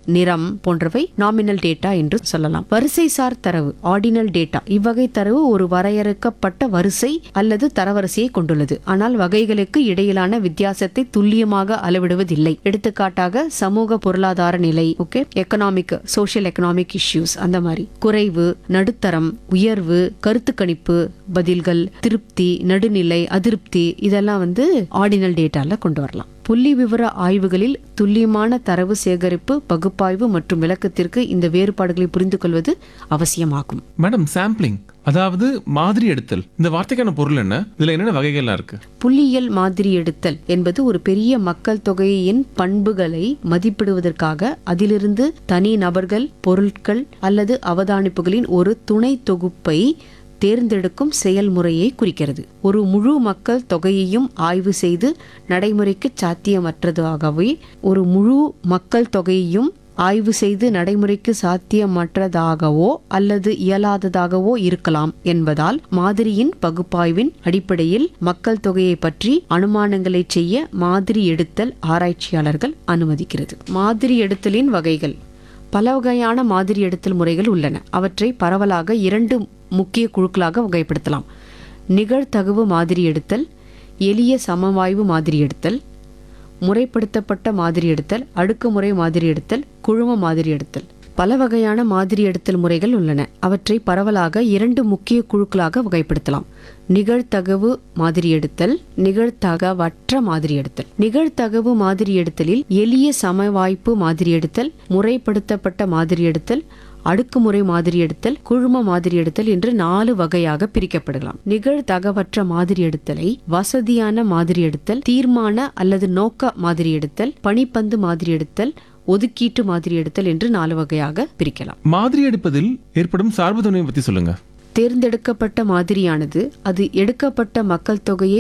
நிறம் போன்றவை nominal data என்று சொல்லலாம் வரிசைசார் தரவு ஆர்டினல் டேட்டா இவ்வகை தரவு ஒரு வரையறுக்கப்பட்ட வரிசை அல்லது தரவரிசையை கொண்டுள்ளது ஆனால் வகைகளுக்கு இடையிலான வித்தியாசத்தை துல்லியமாக அளவிடுவதில்லை எடுத்துக்காட்டாக சமூக பொருளாதார நிலை okay economic social economic issues அந்த மாதிரி குறைவு நடுத்தரம் உயர்வு கருத்து கணிப்பு பதில்கள் திருப்தி நடுநிலை அதிருப்தி இதெல்லாம் வந்து ஆர்டினல் டேட்டால கொண்டு வரலாம் புள்ளி விவர ஆய்வுகளில் துல்லியமான தரவு சேகரிப்பு பகுப்பாய்வு மற்றும் விளக்கத்திற்கு இந்த வேறுபாடுகளை புரிந்து கொள்வது அவசியமாகும் மேடம் சாம்பிளிங் அதாவது மாதிரி எடுத்தல் இந்த வார்த்தைக்கான பொருள் என்ன இதுல என்னென்ன வகைகள்லாம் இருக்கு புள்ளியியல் மாதிரி எடுத்தல் என்பது ஒரு பெரிய மக்கள் தொகையின் பண்புகளை மதிப்பிடுவதற்காக அதிலிருந்து தனி நபர்கள் பொருட்கள் அல்லது அவதானிப்புகளின் ஒரு துணை தொகுப்பை தேர்ந்தெடுக்கும் செயல்முறையை குறிக்கிறது ஒரு முழு மக்கள் தொகையையும் ஆய்வு செய்து நடைமுறைக்கு சாத்தியமற்றதாகவே ஒரு முழு மக்கள் தொகையையும் ஆய்வு செய்து நடைமுறைக்கு சாத்தியமற்றதாகவோ அல்லது இயலாததாகவோ இருக்கலாம் என்பதால் மாதிரியின் பகுப்பாய்வின் அடிப்படையில் மக்கள் தொகையை பற்றி அனுமானங்களை செய்ய மாதிரி எடுத்தல் ஆராய்ச்சியாளர்கள் அனுமதிக்கிறது மாதிரி எடுத்தலின் வகைகள் பல வகையான மாதிரி எடுத்தல் முறைகள் உள்ளன அவற்றை பரவலாக இரண்டு முக்கிய குழுக்களாக வகைப்படுத்தலாம் நிகழ்தகவு மாதிரி எடுத்தல் எளிய சமவாய்வு மாதிரி எடுத்தல் முறைப்படுத்தப்பட்ட மாதிரி எடுத்தல் அடுக்குமுறை மாதிரி எடுத்தல் குழும மாதிரி எடுத்தல் பல வகையான மாதிரி எடுத்தல் முறைகள் உள்ளன அவற்றை பரவலாக இரண்டு முக்கிய குழுக்களாக வகைப்படுத்தலாம் நிகழ்தகவு மாதிரி எடுத்தல் நிகழ்தகவற்ற மாதிரி எடுத்தல் நிகழ்தகவு மாதிரி எடுத்தலில் எளிய சமவாய்ப்பு மாதிரி எடுத்தல் முறைப்படுத்தப்பட்ட மாதிரி எடுத்தல் அடுக்குமுறை மாதிரி எடுத்தல் குழும மாதிரி எடுத்தல் என்று நாலு வகையாக பிரிக்கப்படலாம் நிகழ்தகவற்ற மாதிரி எடுத்தலை வசதியான மாதிரி எடுத்தல் தீர்மான அல்லது நோக்க மாதிரி எடுத்தல் பணிப்பந்து மாதிரி எடுத்தல் ஒதுக்கீட்டு மாதிரி எடுத்தல் என்று நாலு வகையாக பிரிக்கலாம் மாதிரி எடுப்பதில் ஏற்படும் சார்புத்தன்மையை பத்தி சொல்லுங்க தேர்ந்தெடுக்கப்பட்ட மாதிரியானது அது எடுக்கப்பட்ட மக்கள் தொகையை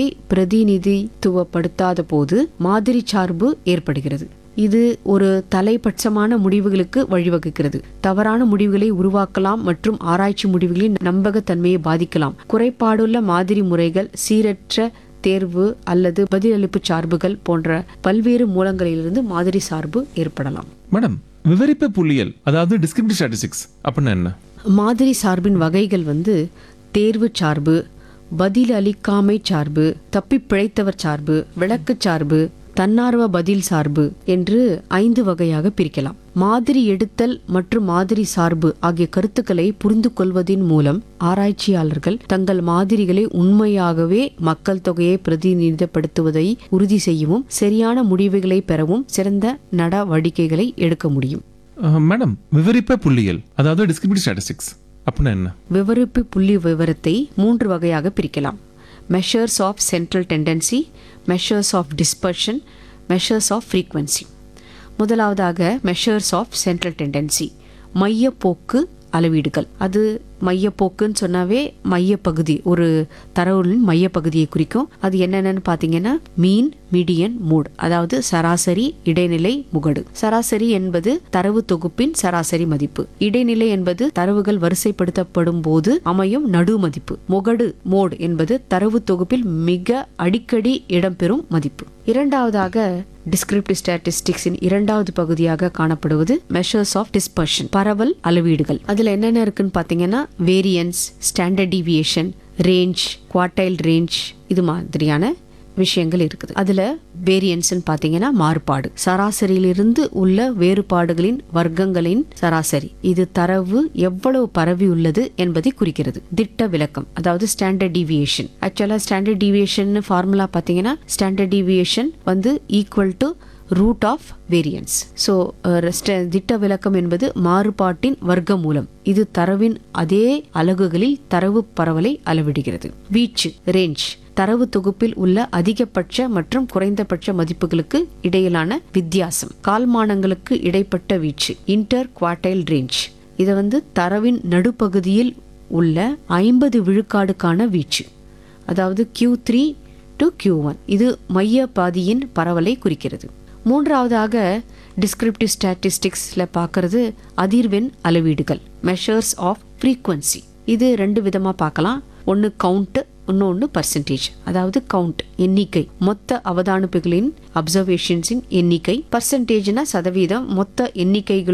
பிரதிநிதித்துவப்படுத்தாத போது மாதிரி சார்பு ஏற்படுகிறது இது ஒரு தலைபட்சமான முடிவுகளுக்கு வழிவகுக்கிறது தவறான முடிவுகளை உருவாக்கலாம் மற்றும் ஆராய்ச்சி முடிவுகளின் நம்பகத்தன்மையை பாதிக்கலாம் குறைபாடுள்ள மாதிரி முறைகள் சீரற்ற தேர்வு அல்லது பதிலளிப்பு சார்புகள் போன்ற பல்வேறு மூலங்களிலிருந்து மாதிரி சார்பு ஏற்படலாம் மேடம் விவரிப்பு புள்ளியல் அதாவது டிஸ்கிரிப்டிவ் ஸ்டாட்டிஸ்டிக்ஸ் அப்படின்னா என்ன மாதிரி சார்பின் வகைகள் வந்து தேர்வு சார்பு பதில் அளிக்காமை சார்பு தப்பி பிழைத்தவர் சார்பு விளக்கு சார்பு தன்னார்வ பதில் சார்பு என்று ஐந்து வகையாக பிரிக்கலாம் மாதிரி எடுத்தல் மற்றும் மாதிரி சார்பு ஆகிய கருத்துக்களை புரிந்து கொள்வதின் மூலம் ஆராய்ச்சியாளர்கள் தங்கள் மாதிரிகளை உண்மையாகவே மக்கள் தொகையை பிரதிநிதித்துவதை உறுதி செய்யவும் சரியான முடிவுகளை பெறவும் சிறந்த நடவடிக்கைகளை எடுக்க முடியும் அஹ், மேடம் விவரிப்ப புள்ளியல் அதாவது டிஸ்கிரிப்டிவ் ஸ்டாட்டிஸ்டிக்ஸ் அப்படின்னா என்ன விவரிப்பு புள்ளி விவரத்தை மூன்று வகையாக பிரிக்கலாம் measures of central tendency measures of dispersion measures of frequency முதலாவதாக மெஷர்ஸ் ஆஃப் சென்ட்ரல் டெண்டன்சி மையப்போக்கு அளவீடுகள் அது மையப்போக்குன்னு சொன்னாவே மையப்பகுதி ஒரு தரவுகளின் மையப்பகுதியை குறிக்கும் அது என்னென்னு பார்த்தீங்கன்னா மீன் மீடியன் மூட் அதாவது சராசரி இடைநிலை முகடு சராசரி என்பது தரவு தொகுப்பின் சராசரி மதிப்பு இடைநிலை என்பது தரவுகள் வரிசைப்படுத்தப்படும் போது அமையும் நடு மதிப்பு முகடு மோட் என்பது தரவு தொகுப்பில் மிக அடிக்கடி இடம்பெறும் மதிப்பு இரண்டாவதாக டிஸ்கிரிப்டிவ் ஸ்டாட்டிஸ்டிக்ஸின் இரண்டாவது பகுதியாக காணப்படுவது மெஷர்ஸ் ஆஃப் டிஸ்பர்ஷன் பரவல் அளவீடுகள் அதுல என்னென்ன இருக்குன்னு பாத்தீங்கன்னா variance standard deviation range quartile range இது மாதிரியான விஷயங்கள் இருக்குது அதுல வேரியன்ஸ்னு பாத்தீங்கன்னா மாறுபாடு சராசரியிலிருந்து உள்ள வேறுபாடுகளின் வர்க்கங்களின் சராசரி இது தரவு எவ்வளவு பரவி உள்ளது என்பதை குறிக்கிறது திட்ட விளக்கம் அதாவது ஸ்டாண்டர்ட் டீவியேஷன் ஆக்சுவலா ஸ்டாண்டர்ட் டீவியேஷன் ஃபார்முலா பாத்தீங்கன்னா ஸ்டாண்டர்ட் டீவியேஷன் வந்து equal to root of variance so திட்ட விளக்கம் என்பது மாறுபாட்டின் வர்க்கமூலம் இது தரவின் அதே அலகுகளில் தரவு பரவலை அளவிடுகிறது வீச்சு ரேஞ்ச் தரவு தொகுப்பில் உள்ள அதிகபட்ச மற்றும் குறைந்தபட்ச மதிப்புகளுக்கு இடையிலான வித்தியாசம் கால்மானங்களுக்கு இடைப்பட்ட வீச்சு இன்டர் குவார்டைல் ரேஞ்ச் இதை வந்து தரவின் நடுப்பகுதியில் உள்ள ஐம்பது விழுக்காடுக்கான வீச்சு அதாவது Q3 three to Q1 one இது மைய பாதியின் பரவலை குறிக்கிறது மூன்றாவதாக டிஸ்கிரிப்டிவ் ஸ்டாட்டிஸ்டிக்ஸில் பார்க்கறது அதிர்வெண் அளவீடுகள் மெஷர்ஸ் ஆஃப் ஃப்ரீக்வன்சி இது ரெண்டு விதமாக பார்க்கலாம் ஒன்று கவுண்ட் இன்னொன்று பர்சன்டேஜ் அதாவது கவுண்ட் எண்ணிக்கை மொத்த அவதானிப்புகளின் அப்சர்வேஷன்ஸின் எண்ணிக்கை பர்சன்டேஜ்னா சதவீதம் மொத்த எண்ணிக்கைகள்